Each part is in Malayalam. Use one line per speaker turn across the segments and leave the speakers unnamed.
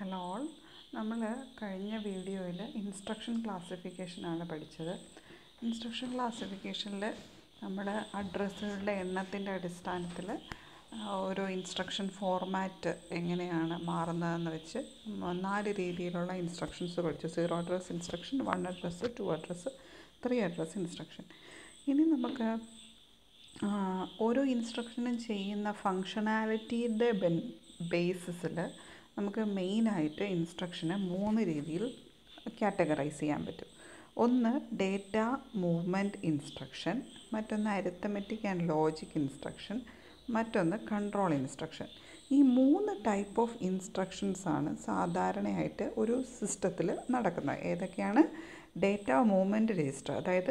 ഹലോ ഓൾ നമ്മൾ കഴിഞ്ഞ വീഡിയോയിൽ ഇൻസ്ട്രക്ഷൻ ക്ലാസിഫിക്കേഷനാണ് പഠിച്ചത് ഇൻസ്ട്രക്ഷൻ ക്ലാസിഫിക്കേഷനിൽ നമ്മൾ അഡ്രസ്സുകളുടെ എണ്ണത്തിൻ്റെ അടിസ്ഥാനത്തിൽ ഓരോ ഇൻസ്ട്രക്ഷൻ ഫോർമാറ്റ് എങ്ങനെയാണ് മാറുന്നതെന്ന് വെച്ച് നാല് രീതിയിലുള്ള ഇൻസ്ട്രക്ഷൻസ് പഠിച്ചു zero address instruction one address two address three address instruction ഇനി നമുക്ക് ആ, ഓരോ ഇൻസ്ട്രക്ഷനും ചെയ്യുന്ന ഫങ്ഷണാലിറ്റിയുടെ ബെൻ ബേസിസിൽ നമുക്ക് മെയിനായിട്ട് ഇൻസ്ട്രക്ഷനെ മൂന്ന് രീതിയിൽ കാറ്റഗറൈസ് ചെയ്യാൻ പറ്റും ഒന്ന് ഡേറ്റ മൂവ്മെൻറ്റ് ഇൻസ്ട്രക്ഷൻ മറ്റൊന്ന് അരിത്തമെറ്റിക് ആൻഡ് ലോജിക് ഇൻസ്ട്രക്ഷൻ മറ്റൊന്ന് കൺട്രോൾ ഇൻസ്ട്രക്ഷൻ ഈ മൂന്ന് ടൈപ്പ് ഓഫ് ഇൻസ്ട്രക്ഷൻസ് ആണ് സാധാരണയായിട്ട് ഒരു സിസ്റ്റത്തിൽ നടക്കുന്നത് ഏതൊക്കെയാണ് ഡേറ്റ മൂവ്മെൻറ്റ് രജിസ്റ്റർ അതായത്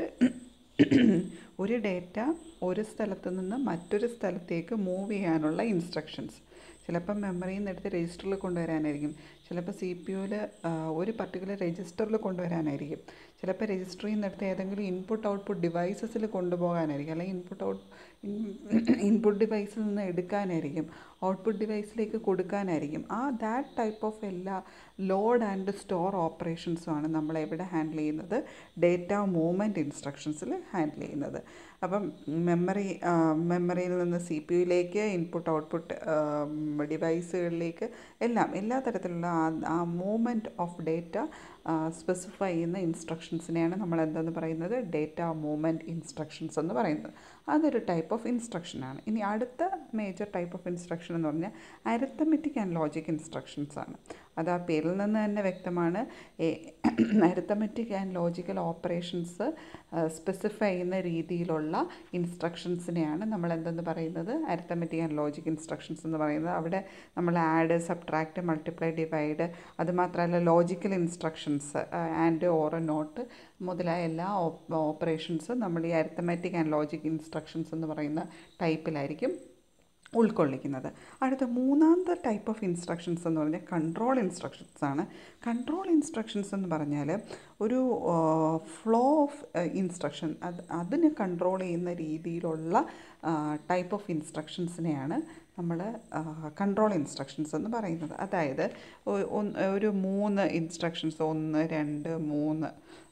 ഒരു ഡേറ്റ ഒരു സ്ഥലത്ത് നിന്ന് മറ്റൊരു സ്ഥലത്തേക്ക് മൂവ് ചെയ്യാനുള്ള ഇൻസ്ട്രക്ഷൻസ് ചിലപ്പോൾ മെമ്മറിയിൽ നിന്ന് എടുത്ത് രജിസ്റ്ററിൽ കൊണ്ടുവരാനായിരിക്കും ചിലപ്പോൾ സി പി യുവിൽ ഒരു പർട്ടിക്കുലർ രജിസ്റ്ററിൽ കൊണ്ടുവരാനായിരിക്കും ചിലപ്പോൾ രജിസ്റ്ററിൽ നിന്ന് എടുത്ത് ഏതെങ്കിലും ഇൻപുട്ട് ഔട്ട്പുട്ട് ഡിവൈസസിൽ കൊണ്ടുപോകാനായിരിക്കും അല്ലെങ്കിൽ ഇൻപുട്ട് ഔട്ട് ഇൻപുട്ട് ഡിവൈസിൽ നിന്ന് എടുക്കാനായിരിക്കും ഔട്ട്പുട്ട് ഡിവൈസിലേക്ക് കൊടുക്കാനായിരിക്കും ആ ദാറ്റ് ടൈപ്പ് ഓഫ് എല്ലാ ലോഡ് ആൻഡ് സ്റ്റോർ ഓപ്പറേഷൻസുമാണ് നമ്മൾ എവിടെ ഹാൻഡിൽ ചെയ്യുന്നത് ഡേറ്റ മൂവ്മെൻറ്റ് ഇൻസ്ട്രക്ഷൻസിൽ ഹാൻഡിൽ ചെയ്യുന്നത് അപ്പം മെമ്മറി മെമ്മറിയിൽ നിന്ന് സി പി യുയിലേക്ക് ഇൻപുട്ട് ഔട്ട്പുട്ട് ഡിവൈസുകളിലേക്ക് എല്ലാം എല്ലാ തരത്തിലുള്ള ആ ആ മൂവ്മെൻറ്റ് ഓഫ് ഡേറ്റ സ്പെസിഫൈ ചെയ്യുന്ന ഇൻസ്ട്രക്ഷൻസിനെയാണ് നമ്മൾ എന്തെന്ന് പറയുന്നത് ഡേറ്റ മൂവ്മെൻറ്റ് ഇൻസ്ട്രക്ഷൻസ് എന്ന് പറയുന്നത് അതൊരു ടൈപ്പ് ഓഫ് ഇൻസ്ട്രക്ഷനാണ് ഇനി അടുത്ത മേജർ ടൈപ്പ് ഓഫ് ഇൻസ്ട്രക്ഷൻ എന്ന് പറഞ്ഞാൽ അരിത്തമെറ്റിക് ആൻഡ് ലോജിക് ഇൻസ്ട്രക്ഷൻസ് ആണ് അത് ആ പേരിൽ നിന്ന് തന്നെ വ്യക്തമാണ് arithmetic and logical operations specify ചെയ്യുന്ന രീതിയിലുള്ള ഇൻസ്ട്രക്ഷൻസിനെയാണ് നമ്മൾ എന്തെന്ന് പറയുന്നത് അരിത്തമെറ്റിക് ആൻഡ് ലോജിക് ഇൻസ്ട്രക്ഷൻസ് എന്ന് പറയുന്നത് അവിടെ നമ്മൾ ആഡ് സബ്ട്രാക്റ്റ് മൾട്ടിപ്ലൈ ഡിവൈഡ് അതുമാത്രമല്ല logical instructions and or not മുതലായ എല്ലാ ഓപ്പറേഷൻസ് നമ്മൾ ഈ അരിത്തമാറ്റിക് ആൻഡ് ലോജിക് ഇൻസ്ട്രക്ഷൻസ് എന്ന് പറയുന്ന ടൈപ്പിലായിരിക്കും ഉൾക്കൊള്ളിക്കുന്നത് അടുത്ത മൂന്നാമത്തെ ടൈപ്പ് ഓഫ് ഇൻസ്ട്രക്ഷൻസ് എന്ന് പറഞ്ഞാൽ കൺട്രോൾ ഇൻസ്ട്രക്ഷൻസ് ആണ് കൺട്രോൾ ഇൻസ്ട്രക്ഷൻസ് എന്ന് പറഞ്ഞാൽ ഒരു ഫ്ലോ ഓഫ് ഇൻസ്ട്രക്ഷൻ അത് അതിനെ കൺട്രോൾ ചെയ്യുന്ന രീതിയിലുള്ള ടൈപ്പ് ഓഫ് ഇൻസ്ട്രക്ഷൻസിനെയാണ് നമ്മൾ കൺട്രോൾ ഇൻസ്ട്രക്ഷൻസ് എന്ന് പറയുന്നത് അതായത് ഒ- ഒന്ന് ഒരു മൂന്ന് ഇൻസ്ട്രക്ഷൻസ് ഒന്ന് രണ്ട് മൂന്ന്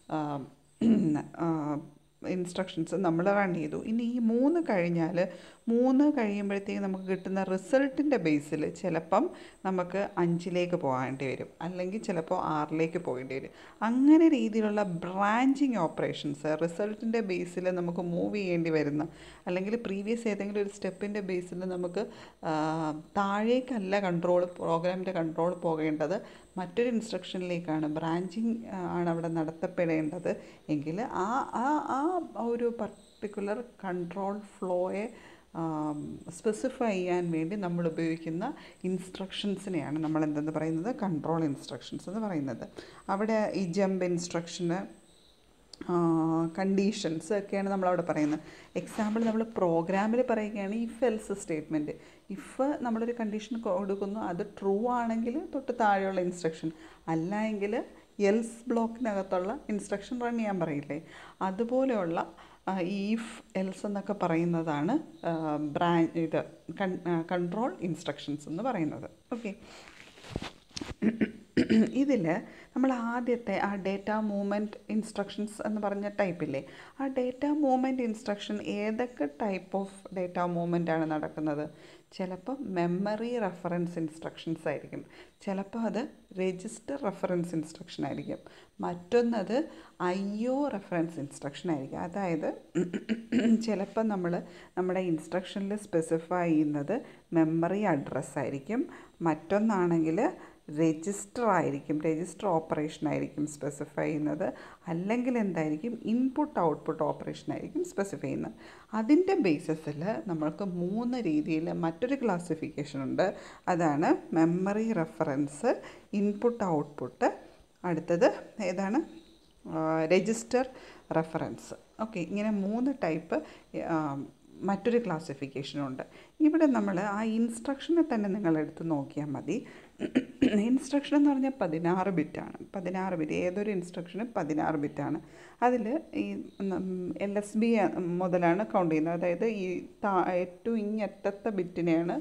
ഇൻസ്ട്രക്ഷൻസ് നമ്മൾ റൺ ചെയ്തു ഇനി ഈ മൂന്ന് കഴിഞ്ഞാൽ മൂന്ന് കഴിയുമ്പോഴത്തേക്ക് നമുക്ക് കിട്ടുന്ന റിസൾട്ടിൻ്റെ ബേസിൽ ചിലപ്പം നമുക്ക് അഞ്ചിലേക്ക് പോകേണ്ടി വരും അല്ലെങ്കിൽ ചിലപ്പോൾ ആറിലേക്ക് പോകേണ്ടി വരും അങ്ങനെ രീതിയിലുള്ള ബ്രാഞ്ചിങ് ഓപ്പറേഷൻസ് റിസൾട്ടിൻ്റെ ബേസിൽ നമുക്ക് മൂവ് ചെയ്യേണ്ടി വരുന്ന അല്ലെങ്കിൽ പ്രീവിയസ് ഏതെങ്കിലും ഒരു സ്റ്റെപ്പിൻ്റെ ബേസിൽ നമുക്ക് ആ, താഴേക്കല്ല കൺട്രോൾ പ്രോഗ്രാമിൻ്റെ കൺട്രോൾ പോകേണ്ടത് മറ്റൊരു ഇൻസ്ട്രക്ഷനിലേക്കാണ് ബ്രാഞ്ചിങ് ആണ് അവിടെ നടത്തപ്പെടേണ്ടത് എങ്കിൽ ആ ആ ആ ഒരു പർട്ടിക്കുലർ കൺട്രോൾ ഫ്ലോയെ സ്പെസിഫൈ ചെയ്യാൻ വേണ്ടി നമ്മൾ ഉപയോഗിക്കുന്ന ഇൻസ്ട്രക്ഷൻസിനെയാണ് നമ്മൾ എന്തെന്ന് പറയുന്നത് കൺട്രോൾ ഇൻസ്ട്രക്ഷൻസ് എന്ന് പറയുന്നത് അവിടെ ഈ ജമ്പ് ഇൻസ്ട്രക്ഷന് കണ്ടീഷൻസ് ഒക്കെയാണ് നമ്മളവിടെ പറയുന്നത് എക്സാമ്പിൾ നമ്മൾ പ്രോഗ്രാമിൽ പറയുകയാണ് ഇഫ് എൽസ് സ്റ്റേറ്റ്മെൻറ്റ് ഇഫ് നമ്മളൊരു കണ്ടീഷൻ കൊടുക്കുന്നു അത് ട്രൂ ആണെങ്കിൽ തൊട്ട് താഴെയുള്ള ഇൻസ്ട്രക്ഷൻ അല്ല എങ്കിൽ എൽസ് ബ്ലോക്കിനകത്തുള്ള ഇൻസ്ട്രക്ഷൻ റൺ ചെയ്യാൻ പറയില്ലേ അതുപോലെയുള്ള ഈഫ് എൽസ് എന്നൊക്കെ പറയുന്നതാണ് ബ്രാൻ ഇത് കൺട്രോൾ ഇൻസ്ട്രക്ഷൻസ് എന്ന് പറയുന്നത് ഓക്കെ ഇതിൽ നമ്മൾ ആദ്യത്തെ ആ ഡേറ്റ മൂവ്മെൻറ്റ് ഇൻസ്ട്രക്ഷൻസ് എന്ന് പറഞ്ഞ ടൈപ്പില്ലേ ആ ഡേറ്റ മൂവ്മെൻറ്റ് ഇൻസ്ട്രക്ഷൻ ഏതൊക്കെ ടൈപ്പ് ഓഫ് ഡേറ്റ മൂവ്മെൻ്റ് ആണ് നടക്കുന്നത് ചിലപ്പോൾ മെമ്മറി റെഫറൻസ് ഇൻസ്ട്രക്ഷൻസ് ആയിരിക്കും ചിലപ്പോൾ അത് രജിസ്റ്റർ റെഫറൻസ് ഇൻസ്ട്രക്ഷൻ ആയിരിക്കും മറ്റൊന്നത് ഐ ഒ റെഫറൻസ് ഇൻസ്ട്രക്ഷൻ ആയിരിക്കും അതായത് ചിലപ്പോൾ നമ്മൾ നമ്മുടെ ഇൻസ്ട്രക്ഷനിൽ സ്പെസിഫൈ ചെയ്യുന്നത് മെമ്മറി അഡ്രസ്സ് ആയിരിക്കും മറ്റൊന്നാണെങ്കിൽ രജിസ്റ്റർ ആയിരിക്കും രജിസ്റ്റർ ഓപ്പറേഷൻ ആയിരിക്കും സ്പെസിഫൈ ചെയ്യുന്നത് അല്ലെങ്കിൽ എന്തായിരിക്കും ഇൻപുട്ട് ഔട്ട്പുട്ട് ഓപ്പറേഷൻ ആയിരിക്കും സ്പെസിഫൈ ചെയ്യുന്നത് അതിൻ്റെ ബേസിസിൽ നമ്മൾക്ക് മൂന്ന് രീതിയിൽ മറ്റൊരു ക്ലാസിഫിക്കേഷൻ ഉണ്ട് അതാണ് മെമ്മറി റെഫറൻസ് ഇൻപുട്ട് ഔട്ട്പുട്ട് അടുത്തത് ഏതാണ് രജിസ്റ്റർ റെഫറൻസ് ഓക്കെ ഇങ്ങനെ മൂന്ന് ടൈപ്പ് മറ്റൊരു ക്ലാസിഫിക്കേഷനുണ്ട് ഇവിടെ നമ്മൾ ആ ഇൻസ്ട്രക്ഷനെ തന്നെ നിങ്ങൾ എടുത്ത് നോക്കിയാൽ മതി ഇൻസ്ട്രക്ഷൻ എന്ന് പറഞ്ഞാൽ പതിനാറ് ബിറ്റാണ് പതിനാറ് ബിറ്റ് ഏതൊരു ഇൻസ്ട്രക്ഷനും പതിനാറ് ബിറ്റാണ് അതിൽ ഈ എൽ എസ് ബി മുതലാണ് കൗണ്ട് ചെയ്യുന്നത് അതായത് ഈ താ ഏറ്റവും ഇങ്ങറ്റത്തെ ബിറ്റിനെയാണ്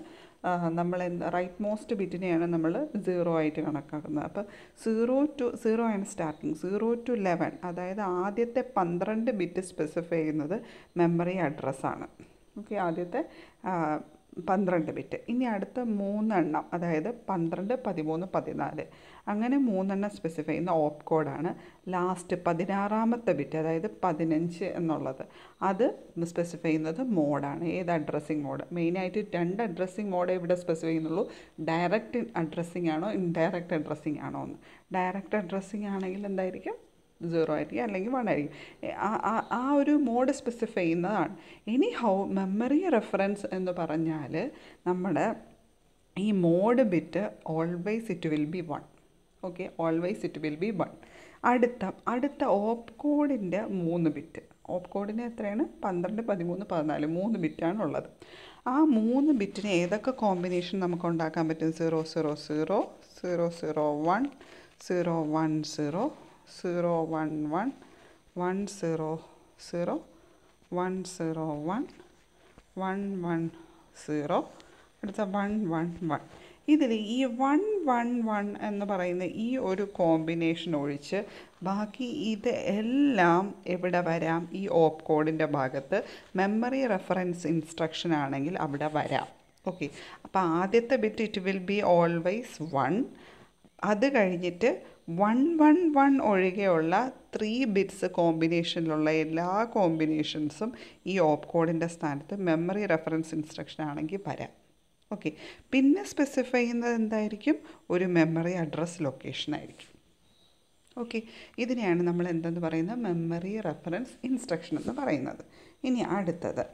നമ്മൾ റൈറ്റ് മോസ്റ്റ് ബിറ്റിനെയാണ് നമ്മൾ സീറോ ആയിട്ട് കണക്കാക്കുന്നത് അപ്പോൾ സീറോ ടു സീറോ ആണ് സ്റ്റാർട്ടിങ് സീറോ ടു ലെവൻ അതായത് ആദ്യത്തെ പന്ത്രണ്ട് ബിറ്റ് സ്പെസിഫൈ ചെയ്യുന്നത് മെമ്മറി അഡ്രസ്സാണ് ഓക്കെ ആദ്യത്തെ പന്ത്രണ്ട് ബിറ്റ് ഇനി അടുത്ത മൂന്നെണ്ണം അതായത് പന്ത്രണ്ട് പതിമൂന്ന് പതിനാല് അങ്ങനെ മൂന്നെണ്ണം സ്പെസിഫൈ ചെയ്യുന്ന ഓപ്പ് കോഡാണ് ലാസ്റ്റ് പതിനാറാമത്തെ ബിറ്റ് അതായത് പതിനഞ്ച് എന്നുള്ളത് അത് സ്പെസിഫൈ ചെയ്യുന്നത് മോഡാണ് ഏത് അഡ്രസ്സിങ് മോഡ് മെയിനായിട്ട് രണ്ട് അഡ്രസ്സിങ് മോഡേ ഇവിടെ സ്പെസിഫൈ ചെയ്യുന്നുള്ളൂ ഡയറക്റ്റ് അഡ്രസ്സിങ് ആണോ ഇൻഡയറക്റ്റ് അഡ്രസ്സിങ് ആണോ എന്ന് ഡയറക്റ്റ് അഡ്രസ്സിങ് ആണെങ്കിൽ എന്തായിരിക്കും സീറോ ആയിരിക്കും അല്ലെങ്കിൽ വൺ ആയിരിക്കും ആ ഒരു മോഡ് സ്പെസിഫൈ ചെയ്യുന്നതാണ് ഇനി ഹൗ മെമ്മറി റെഫറൻസ് എന്ന് പറഞ്ഞാൽ നമ്മുടെ ഈ mode bit always it will be one okay always it will be one അടുത്ത അടുത്ത ഓപ്പ് കോഡിൻ്റെ മൂന്ന് ബിറ്റ് ഓപ്പ് കോഡിന് എത്രയാണ് പന്ത്രണ്ട് പതിമൂന്ന് പതിനാല് മൂന്ന് ബിറ്റാണ് ഉള്ളത് ആ മൂന്ന് ബിറ്റിന് ഏതൊക്കെ കോമ്പിനേഷൻ നമുക്ക് ഉണ്ടാക്കാൻ പറ്റും zero zero zero zero zero one zero one zero zero one one one zero zero one zero one one one zero അടുത്ത വൺ വൺ വൺ ഇതിൽ ഈ വൺ വൺ വൺ എന്ന് പറയുന്ന ഈ ഒരു കോമ്പിനേഷൻ ഒഴിച്ച് ബാക്കി ഇത് എല്ലാം എവിടെ വരാം ഈ ഓപ്പ് കോഡിൻ്റെ ഭാഗത്ത് മെമ്മറി റെഫറൻസ് ഇൻസ്ട്രക്ഷൻ ആണെങ്കിൽ അവിടെ വരാം ഓക്കെ അപ്പോൾ ആദ്യത്തെ bit it will be always one അത് കഴിഞ്ഞിട്ട് വൺ വൺ വൺ ഒഴികെയുള്ള ത്രീ ബിറ്റ്സ് കോമ്പിനേഷനിലുള്ള എല്ലാ കോമ്പിനേഷൻസും ഈ ഓപ്പ് കോഡിൻ്റെ സ്ഥാനത്ത് മെമ്മറി റെഫറൻസ് ഇൻസ്ട്രക്ഷൻ ആണെങ്കിൽ വരാം ഓക്കെ പിന്നെ സ്പെസിഫൈ ചെയ്യുന്നത് എന്തായിരിക്കും ഒരു മെമ്മറി അഡ്രസ് ലൊക്കേഷൻ ആയിരിക്കും ഓക്കെ ഇതിനെയാണ് നമ്മൾ എന്തെന്ന് പറയുന്നത് മെമ്മറി റെഫറൻസ് ഇൻസ്ട്രക്ഷൻ എന്ന് പറയുന്നത് ഇനി അടുത്തത്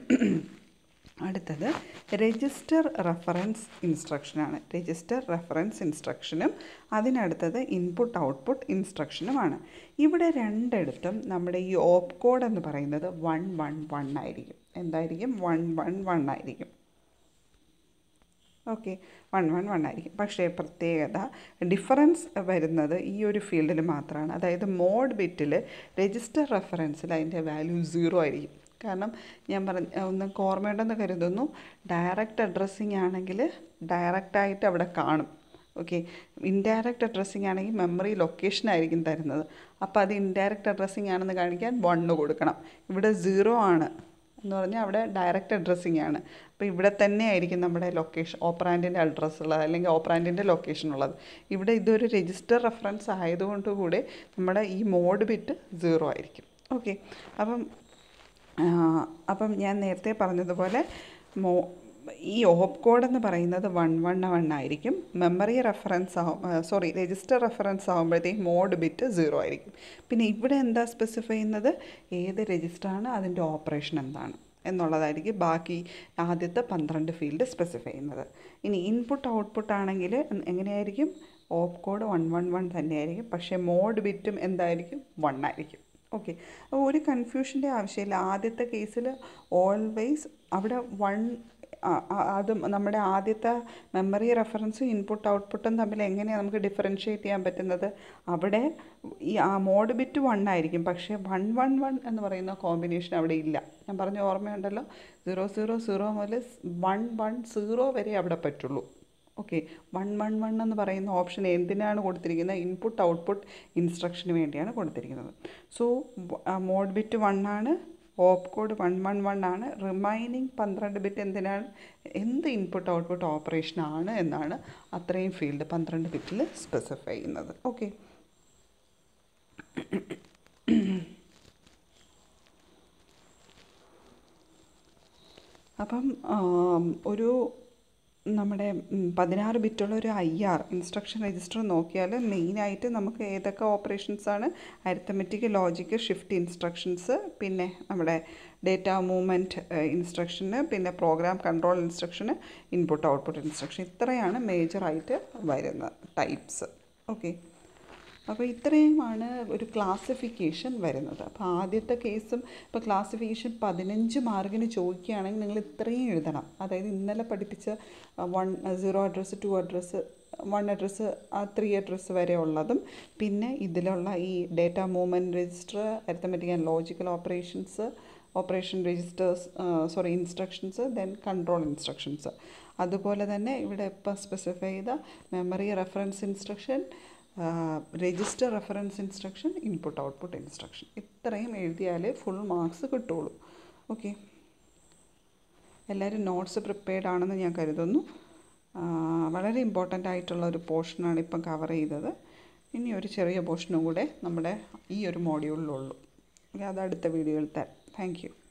അടുത്തത് രജിസ്റ്റർ റെഫറൻസ് ഇൻസ്ട്രക്ഷനാണ് രജിസ്റ്റർ റെഫറൻസ് ഇൻസ്ട്രക്ഷനും അതിനടുത്തത് ഇൻപുട്ട് ഔട്ട്പുട്ട് ഇൻസ്ട്രക്ഷനുമാണ് ഇവിടെ രണ്ടിടത്തും നമ്മുടെ ഈ ഓപ്പ് കോഡ് എന്ന് പറയുന്നത് വൺ വൺ വൺ ആയിരിക്കും എന്തായിരിക്കും വൺ വൺ വൺ ആയിരിക്കും ഓക്കെ വൺ വൺ വൺ ആയിരിക്കും പക്ഷേ പ്രത്യേകത ഡിഫറൻസ് വരുന്നത് ഈ ഒരു ഫീൽഡിൽ മാത്രമാണ് അതായത് മോഡ് ബിറ്റിൽ രജിസ്റ്റർ റെഫറൻസിൽ അതിൻ്റെ വാല്യൂ സീറോ ആയിരിക്കും കാരണം ഞാൻ പറഞ്ഞ ഒന്ന് ഓർമ്മയുണ്ടെന്ന് കരുതുന്നു ഡയറക്റ്റ് അഡ്രസ്സിങ് ആണെങ്കിൽ ഡയറക്റ്റായിട്ട് അവിടെ കാണും ഓക്കെ ഇൻഡയറക്റ്റ് അഡ്രസ്സിങ് ആണെങ്കിൽ മെമ്മറി ലൊക്കേഷൻ ആയിരിക്കും തരുന്നത് അപ്പോൾ അത് ഇൻഡയറക്റ്റ് അഡ്രസ്സിങ് ആണെന്ന് കാണിക്കാൻ വണ്ണ് കൊടുക്കണം ഇവിടെ സീറോ ആണ് എന്ന് പറഞ്ഞാൽ അവിടെ ഡയറക്റ്റ് അഡ്രസ്സിങ് ആണ് അപ്പോൾ ഇവിടെ തന്നെ ആയിരിക്കും നമ്മുടെ ലൊക്കേഷൻ ഓപ്പറാൻഡിൻ്റെ അഡ്രസ്സ് ഉള്ളത് അല്ലെങ്കിൽ ഓപ്പറാൻഡിൻ്റെ ലൊക്കേഷൻ ഉള്ളത് ഇവിടെ ഇതൊരു രജിസ്റ്റർ റെഫറൻസ് ആയതുകൊണ്ട് കൂടെ നമ്മുടെ ഈ മോഡ് ബിറ്റ് സീറോ ആയിരിക്കും ഓക്കെ അപ്പം അപ്പം ഞാൻ നേരത്തെ പറഞ്ഞതുപോലെ മോ ഈ ഓപ്പ് കോഡ് എന്ന് പറയുന്നത് വൺ വൺ വൺ ആയിരിക്കും മെമ്മറി റെഫറൻസ് ആവും സോറി രജിസ്റ്റർ റെഫറൻസ് ആകുമ്പോഴത്തേക്ക് മോഡ് ബിറ്റ് സീറോ ആയിരിക്കും പിന്നെ ഇവിടെ എന്താ സ്പെസിഫൈ ചെയ്യുന്നത് ഏത് രജിസ്റ്ററാണ് അതിൻ്റെ ഓപ്പറേഷൻ എന്താണ് എന്നുള്ളതായിരിക്കും ബാക്കി ആദ്യത്തെ പന്ത്രണ്ട് ഫീൽഡ് സ്പെസിഫൈ ചെയ്യുന്നത് ഇനി ഇൻപുട്ട് ഔട്ട്പുട്ട് ആണെങ്കിൽ എങ്ങനെയായിരിക്കും op code one one one തന്നെയായിരിക്കും പക്ഷേ മോഡ് ബിറ്റും എന്തായിരിക്കും വൺ ആയിരിക്കും ഓക്കെ അപ്പോൾ ഒരു കൺഫ്യൂഷൻ്റെ ആവശ്യമില്ല ആദ്യത്തെ കേസിൽ ഓൾവേസ് അവിടെ വൺ അത് നമ്മുടെ ആദ്യത്തെ മെമ്മറി റെഫറൻസും ഇൻപുട്ട് ഔട്ട്പുട്ടും തമ്മിൽ എങ്ങനെയാണ് നമുക്ക് ഡിഫറൻഷ്യേറ്റ് ചെയ്യാൻ പറ്റുന്നത് അവിടെ ഈ ആ മോഡ് ബിറ്റ് വൺ ആയിരിക്കും പക്ഷേ വൺ വൺ വൺ എന്ന് പറയുന്ന കോമ്പിനേഷൻ അവിടെ ഇല്ല ഞാൻ പറഞ്ഞ ഓർമ്മയുണ്ടല്ലോ സീറോ സീറോ സീറോ മുതൽ വൺ വൺ സീറോ വരെ അവിടെ പറ്റുള്ളൂ ഓക്കെ വൺ വൺ വൺ എന്ന് പറയുന്ന ഓപ്ഷൻ എന്തിനാണ് കൊടുത്തിരിക്കുന്നത് ഇൻപുട്ട് ഔട്ട്പുട്ട് ഇൻസ്ട്രക്ഷന് വേണ്ടിയാണ് കൊടുത്തിരിക്കുന്നത് സോ മോഡ് ബിറ്റ് വൺ ആണ് op code one one one ആണ് റിമൈനിങ് പന്ത്രണ്ട് ബിറ്റ് എന്തിനാണ് എന്ത് ഇൻപുട്ട് ഔട്ട്പുട്ട് ഓപ്പറേഷൻ ആണ് എന്നാണ് അത്രയും ഫീൽഡ് പന്ത്രണ്ട് ബിറ്റിൽ സ്പെസിഫൈ ചെയ്യുന്നത് ഓക്കെ അപ്പം ഒരു നമ്മുടെ പതിനാറ് ബിറ്റുള്ള ഒരു ഐ ആർ ഇൻസ്ട്രക്ഷൻ രജിസ്റ്റർ നോക്കിയാൽ മെയിനായിട്ട് നമുക്ക് ഏതൊക്കെ ഓപ്പറേഷൻസ് ആണ് അരിത്തമെറ്റിക് ലോജിക്ക് ഷിഫ്റ്റ് ഇൻസ്ട്രക്ഷൻസ് പിന്നെ നമ്മുടെ ഡേറ്റ മൂവ്മെൻറ്റ് ഇൻസ്ട്രക്ഷന് പിന്നെ പ്രോഗ്രാം കൺട്രോൾ ഇൻസ്ട്രക്ഷന് ഇൻപുട്ട് ഔട്ട്പുട്ട് ഇൻസ്ട്രക്ഷൻ ഇത്രയാണ് മേജറായിട്ട് വരുന്ന ടൈപ്സ് ഓക്കെ അപ്പോൾ ഇത്രയുമാണ് ഒരു ക്ലാസിഫിക്കേഷൻ വരുന്നത് അപ്പോൾ ആദ്യത്തെ കേസും ഇപ്പോൾ ക്ലാസിഫിക്കേഷൻ പതിനഞ്ച് മാർക്കിന് ചോദിക്കുകയാണെങ്കിൽ നിങ്ങൾ ഇത്രയും എഴുതണം അതായത് ഇന്നലെ പഠിപ്പിച്ച one zero address two address one address ആ ത്രീ അഡ്രസ്സ് വരെ ഉള്ളതും പിന്നെ ഇതിലുള്ള ഈ data movement register arithmetic and logical operations operation registers sorry instructions then control instructions അതുപോലെ തന്നെ ഇവിടെ ഇപ്പം സ്പെസിഫൈ ചെയ്ത memory reference instruction register reference instruction input output instruction ഇത്രയും എഴുതിയാലേ ഫുൾ മാർക്സ് കിട്ടുള്ളൂ ഓക്കെ എല്ലാവരും നോട്ട്സ് പ്രിപ്പയർഡ് ആണെന്ന് ഞാൻ കരുതുന്നു വളരെ ഇമ്പോർട്ടൻ്റ് ആയിട്ടുള്ള ഒരു പോർഷനാണ് ഇപ്പം കവർ ചെയ്തത് ഇനി ഒരു ചെറിയ പോർഷനും കൂടെ നമ്മുടെ ഈ ഒരു മോഡ്യൂളിലുള്ളൂ അത് അടുത്ത വീഡിയോയിൽ തരാം താങ്ക് യു